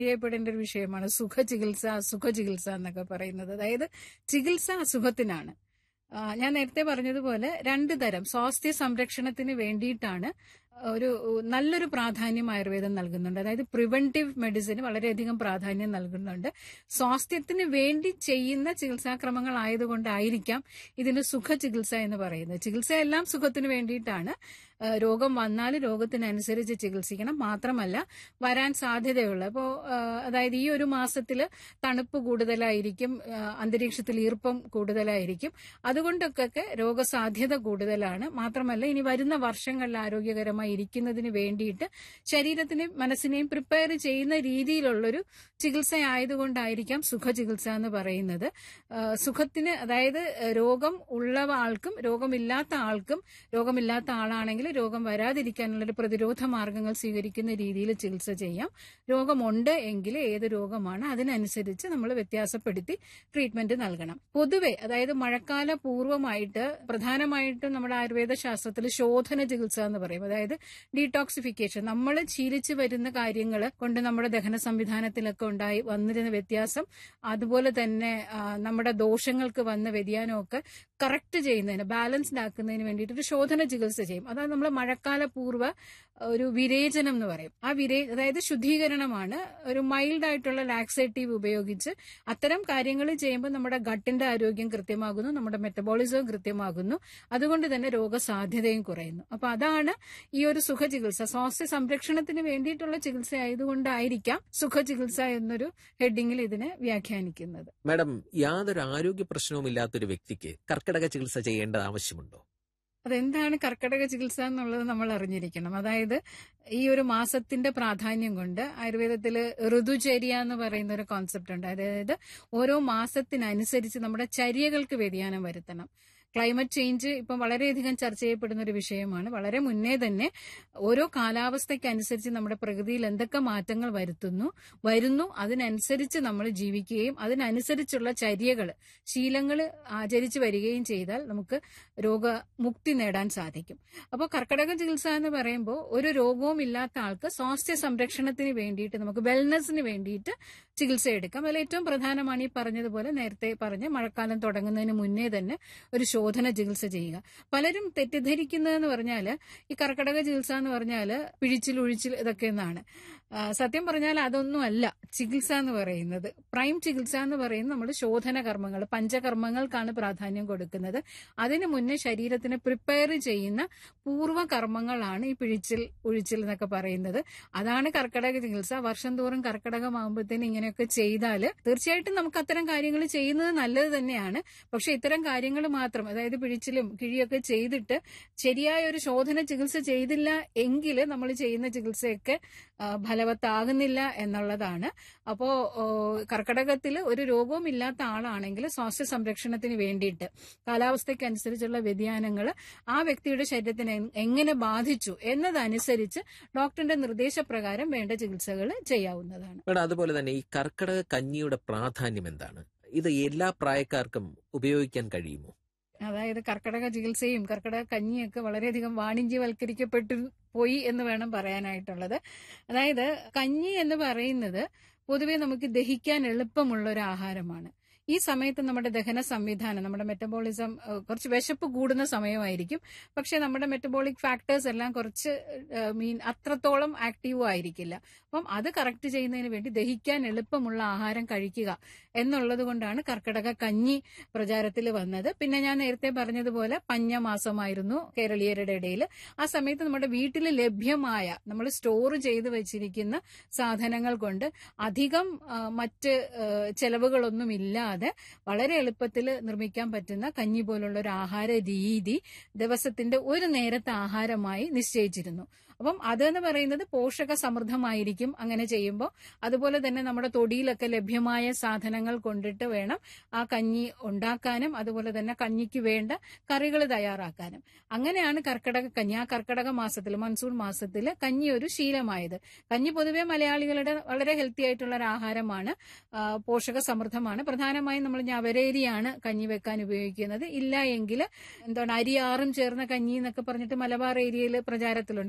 ചെയ്യപ്പെടേണ്ട ഒരു വിഷയമാണ് സുഖ ചികിത്സ അസുഖ ചികിത്സ എന്നൊക്കെ പറയുന്നത് അതായത് ചികിത്സ അസുഖത്തിനാണ് ആ, ഞാൻ നേരത്തെ പറഞ്ഞതുപോലെ രണ്ട് തരം സ്വാസ്ഥ്യ സംരക്ഷണത്തിന് വേണ്ടിയിട്ടാണ് ഒരു നല്ലൊരു പ്രാധാന്യം ആയുർവേദം നൽകുന്നുണ്ട് അതായത് പ്രിവെന്റീവ് മെഡിസിന് വളരെയധികം പ്രാധാന്യം നൽകുന്നുണ്ട് സ്വാസ്ഥ്യത്തിന് വേണ്ടി ചെയ്യുന്ന ചികിത്സാക്രമങ്ങൾ ആയതുകൊണ്ടായിരിക്കാം ഇതിന് സുഖ ചികിത്സ എന്ന് പറയുന്നത് ചികിത്സ എല്ലാം സുഖത്തിന് വേണ്ടിയിട്ടാണ് ആ, രോഗം വന്നാൽ രോഗത്തിനനുസരിച്ച് ചികിത്സിക്കണം മാത്രമല്ല വരാൻ സാധ്യതയുള്ള ഇപ്പോൾ അതായത് ഈ ഒരു മാസത്തിൽ തണുപ്പ് കൂടുതലായിരിക്കും ആ, അന്തരീക്ഷത്തിൽ ഈർപ്പം കൂടുതലായിരിക്കും അതുകൊണ്ടൊക്കെ രോഗസാധ്യത കൂടുതലാണ് മാത്രമല്ല ഇനി വരുന്ന വർഷങ്ങളിൽ ആരോഗ്യകരമായി ഇരിക്കുന്നതിന് വേണ്ടിയിട്ട് ശരീരത്തിനെയും മനസ്സിനെയും പ്രിപ്പയർ ചെയ്യുന്ന രീതിയിലുള്ളൊരു ചികിത്സ ആയതുകൊണ്ടായിരിക്കാം സുഖ ചികിത്സ എന്ന് പറയുന്നത് ആ, സുഖത്തിന് അതായത് രോഗം ഉള്ള ആൾക്കും രോഗമില്ലാത്ത ആൾക്കും രോഗമില്ലാത്ത ആളാണെങ്കിൽ രോഗം വരാതിരിക്കാനുള്ളൊരു പ്രതിരോധ മാർഗങ്ങൾ സ്വീകരിക്കുന്ന രീതിയിൽ ചികിത്സ ചെയ്യാം രോഗമുണ്ട് എങ്കിൽ ഏത് രോഗമാണ് അതിനനുസരിച്ച് നമ്മൾ വ്യത്യാസപ്പെടുത്തി ട്രീറ്റ്മെന്റ് നൽകണം പൊതുവെ അതായത് മഴക്കാല പൂർവ്വമായിട്ട് പ്രധാനമായിട്ടും നമ്മുടെ ആയുർവേദ ശാസ്ത്രത്തിൽ ശോധന ചികിത്സ എന്ന് പറയും അതായത് ഡീടോക്സിഫിക്കേഷൻ നമ്മൾ ശീലിച്ചു വരുന്ന കാര്യങ്ങൾ കൊണ്ട് നമ്മുടെ ദഹന സംവിധാനത്തിലൊക്കെ ഉണ്ടായി വന്നിരുന്ന വ്യത്യാസം അതുപോലെ തന്നെ ആ, നമ്മുടെ ദോഷങ്ങൾക്ക് വന്ന വ്യതിയാനമൊക്കെ കറക്റ്റ് ചെയ്യുന്നതിന് ബാലൻസ്ഡ് ആക്കുന്നതിന് വേണ്ടിയിട്ട് ഒരു ശോധന ചികിത്സ ചെയ്യും അതാണ് നമ്മൾ മഴക്കാല പൂർവ്വ ഒരു വിരേചനം എന്ന് പറയും ആ വിരേ അതായത് ശുദ്ധീകരണമാണ് ഒരു മൈൽഡ് ആയിട്ടുള്ള ലാക്സേറ്റീവ് ഉപയോഗിച്ച് അത്തരം കാര്യങ്ങൾ ചെയ്യുമ്പോൾ നമ്മുടെ ഗട്ടിന്റെ ആരോഗ്യം കൃത്യമാകുന്നു നമ്മുടെ മെറ്റബോളിസവും കൃത്യമാകുന്നു അതുകൊണ്ട് തന്നെ രോഗസാധ്യതയും കുറയുന്നു അപ്പൊ അതാണ് ഈ ഒരു സുഖ ചികിത്സ സ്വാസ്ഥ്യ സംരക്ഷണത്തിന് വേണ്ടിയിട്ടുള്ള ചികിത്സ ആയതുകൊണ്ടായിരിക്കാം സുഖ ചികിത്സ എന്നൊരു ഹെഡിങ്ങിൽ ഇതിനെ വ്യാഖ്യാനിക്കുന്നത് മാഡം യാതൊരു ആരോഗ്യ പ്രശ്നവും ഇല്ലാത്തൊരു വ്യക്തിക്ക് കർക്കിടക ചികിത്സ ചെയ്യേണ്ടത് ആവശ്യമുണ്ടോ അതെന്താണ് കർക്കിടക ചികിത്സ എന്നുള്ളത് നമ്മൾ അറിഞ്ഞിരിക്കണം അതായത് ഈ ഒരു മാസത്തിന്റെ പ്രാധാന്യം കൊണ്ട് ആയുർവേദത്തില് ഋതുചര്യ എന്ന് പറയുന്ന ഒരു കോൺസെപ്റ്റ് ഉണ്ട് അതായത് ഓരോ മാസത്തിനനുസരിച്ച് നമ്മുടെ ചര്യകൾക്ക് വ്യതിയാനം വരുത്തണം ക്ലൈമറ്റ് ചേഞ്ച് ഇപ്പം വളരെയധികം ചർച്ച ചെയ്യപ്പെടുന്ന ഒരു വിഷയമാണ് വളരെ മുന്നേ തന്നെ ഓരോ കാലാവസ്ഥയ്ക്കനുസരിച്ച് നമ്മുടെ പ്രകൃതിയിൽ എന്തൊക്കെ മാറ്റങ്ങൾ വരുത്തുന്നു വരുന്നു അതിനനുസരിച്ച് നമ്മൾ ജീവിക്കുകയും അതിനനുസരിച്ചുള്ള ചര്യകൾ ശീലങ്ങൾ ആചരിച്ചു വരികയും ചെയ്താൽ നമുക്ക് രോഗമുക്തി നേടാൻ സാധിക്കും അപ്പോൾ കർക്കിടക ചികിത്സ എന്ന് പറയുമ്പോൾ ഒരു രോഗവും ഇല്ലാത്ത ആൾക്ക് സ്വാസ്ഥ്യ സംരക്ഷണത്തിന് വേണ്ടിയിട്ട് നമുക്ക് വെൽനസിന് വേണ്ടിയിട്ട് ചികിത്സ എടുക്കാം അതിൽ ഏറ്റവും പ്രധാനമാണ് ഈ പറഞ്ഞതുപോലെ നേരത്തെ പറഞ്ഞ മഴക്കാലം തുടങ്ങുന്നതിന് മുന്നേ തന്നെ ഒരു ശോധന ചികിത്സ ചെയ്യുക പലരും തെറ്റിദ്ധരിക്കുന്നതെന്ന് പറഞ്ഞാൽ ഈ കർക്കിടക ചികിത്സ എന്ന് പറഞ്ഞാൽ പിഴിച്ചിൽ ഒഴിച്ചിൽ ഇതൊക്കെ എന്നാണ് ആ, സത്യം പറഞ്ഞാൽ അതൊന്നും അല്ല ചികിത്സ എന്ന് പറയുന്നത് പ്രൈം ചികിത്സ എന്ന് പറയുന്നത് നമ്മൾ ശോധന കർമ്മങ്ങൾ പഞ്ചകർമ്മങ്ങൾക്കാണ് പ്രാധാന്യം കൊടുക്കുന്നത് അതിനു മുന്നേ ശരീരത്തിനെ പ്രിപ്പയർ ചെയ്യുന്ന പൂർവ്വ കർമ്മങ്ങളാണ് ഈ പിഴിച്ചിൽ ഒഴിച്ചിൽ എന്നൊക്കെ പറയുന്നത് അതാണ് കർക്കിടക ചികിത്സ വർഷം തോറും കർക്കിടകമാകുമ്പോഴത്തേന് ഇങ്ങനെയൊക്കെ ചെയ്താൽ തീർച്ചയായിട്ടും നമുക്ക് അത്തരം കാര്യങ്ങൾ ചെയ്യുന്നത് നല്ലത് തന്നെയാണ് പക്ഷെ ഇത്തരം കാര്യങ്ങൾ മാത്രം അതായത് പിഴിച്ചിലും കിഴിയൊക്കെ ചെയ്തിട്ട് ശരിയായ ഒരു ശോധന ചികിത്സ ചെയ്തില്ല എങ്കിൽ നമ്മൾ ചെയ്യുന്ന ചികിത്സയൊക്കെ ആ, ഫലവത്താകുന്നില്ല എന്നുള്ളതാണ് അപ്പോ ഓ, കർക്കിടകത്തിൽ ഒരു രോഗവും ഇല്ലാത്ത ആളാണെങ്കിൽ സ്വാസ്ഥ്യ സംരക്ഷണത്തിന് വേണ്ടിയിട്ട് കാലാവസ്ഥയ്ക്കനുസരിച്ചുള്ള വ്യതിയാനങ്ങൾ ആ വ്യക്തിയുടെ ശരീരത്തിനെ എങ്ങനെ ബാധിച്ചു എന്നതനുസരിച്ച് ഡോക്ടറിന്റെ നിർദ്ദേശപ്രകാരം വേണ്ട ചികിത്സകൾ ചെയ്യാവുന്നതാണ് മാഡം അതുപോലെ തന്നെ ഈ കർക്കിടക കഞ്ഞിയുടെ പ്രാധാന്യം എന്താണ് ഇത് എല്ലാ പ്രായക്കാർക്കും ഉപയോഗിക്കാൻ കഴിയുമോ അതായത് കർക്കിടക ചികിത്സയും കർക്കിടക കഞ്ഞിയൊക്കെ വളരെയധികം വാണിജ്യവൽക്കരിക്കപ്പെട്ടു പോയി എന്ന് വേണം പറയാനായിട്ടുള്ളത് അതായത് കഞ്ഞി എന്ന് പറയുന്നത് പൊതുവെ നമുക്ക് ദഹിക്കാൻ എളുപ്പമുള്ള ഒരു ആഹാരമാണ് ഈ സമയത്ത് നമ്മുടെ ദഹന സംവിധാനം നമ്മുടെ മെറ്റബോളിസം ഏഹ്, കുറച്ച് വിശപ്പ് കൂടുന്ന സമയമായിരിക്കും പക്ഷെ നമ്മുടെ മെറ്റബോളിക് ഫാക്ടേഴ്സ് എല്ലാം കുറച്ച് മീൻ അത്രത്തോളം ആക്റ്റീവും ആയിരിക്കില്ല അപ്പം അത് കറക്റ്റ് ചെയ്യുന്നതിന് വേണ്ടി ദഹിക്കാൻ എളുപ്പമുള്ള ആഹാരം കഴിക്കുക എന്നുള്ളത് കൊണ്ടാണ് കർക്കിടക കഞ്ഞി പ്രചാരത്തിൽ വന്നത് പിന്നെ ഞാൻ നേരത്തെ പറഞ്ഞതുപോലെ പഞ്ഞമാസമായിരുന്നു കേരളീയരുടെ ഇടയിൽ ആ സമയത്ത് നമ്മുടെ വീട്ടിൽ ലഭ്യമായ നമ്മൾ സ്റ്റോർ ചെയ്ത് വെച്ചിരിക്കുന്ന സാധനങ്ങൾ കൊണ്ട് അധികം ആ, മറ്റ് ആ, ചെലവുകളൊന്നും ഇല്ലാതെ വളരെ എളുപ്പത്തിൽ നിർമ്മിക്കാൻ പറ്റുന്ന കഞ്ഞി പോലുള്ള ഒരു ആഹാര രീതി ദിവസത്തിന്റെ ഒരു നേരത്തെ ആഹാരമായി നിശ്ചയിച്ചിരുന്നു അപ്പം അതെന്ന് പറയുന്നത് പോഷക സമൃദ്ധമായിരിക്കും അങ്ങനെ ചെയ്യുമ്പോൾ അതുപോലെ തന്നെ നമ്മുടെ തൊടിയിലൊക്കെ ലഭ്യമായ സാധനങ്ങൾ കൊണ്ടിട്ട് വേണം ആ കഞ്ഞി ഉണ്ടാക്കാനും അതുപോലെ തന്നെ കഞ്ഞിക്ക് വേണ്ട കറികൾ തയ്യാറാക്കാനും അങ്ങനെയാണ് കർക്കിടക കഞ്ഞി ആ കർക്കിടക മാസത്തിൽ മൺസൂൺ മാസത്തിൽ കഞ്ഞി ഒരു ശീലമായത് കഞ്ഞി പൊതുവെ മലയാളികളുടെ വളരെ ഹെൽത്തി ആയിട്ടുള്ള ഒരു ആഹാരമാണ് ആ, പോഷക സമൃദ്ധമാണ് പ്രധാനമായും നമ്മൾ ഞവരേരിയാണ് കഞ്ഞി വെക്കാൻ ഉപയോഗിക്കുന്നത് ഇല്ല എങ്കിൽ എന്താണ് അരിയാറും ചേർന്ന കഞ്ഞി എന്നൊക്കെ പറഞ്ഞിട്ട് മലബാർ ഏരിയയിൽ പ്രചാരത്തിലുണ്ട് വിഴാല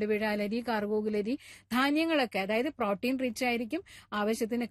പുഴുങ്ങലരി കറുകോകുലരി ധാന്യങ്ങളൊക്കെ അതായത് പ്രോട്ടീൻ റിച്ച് ആയിരിക്കും ആവശ്യത്തിന്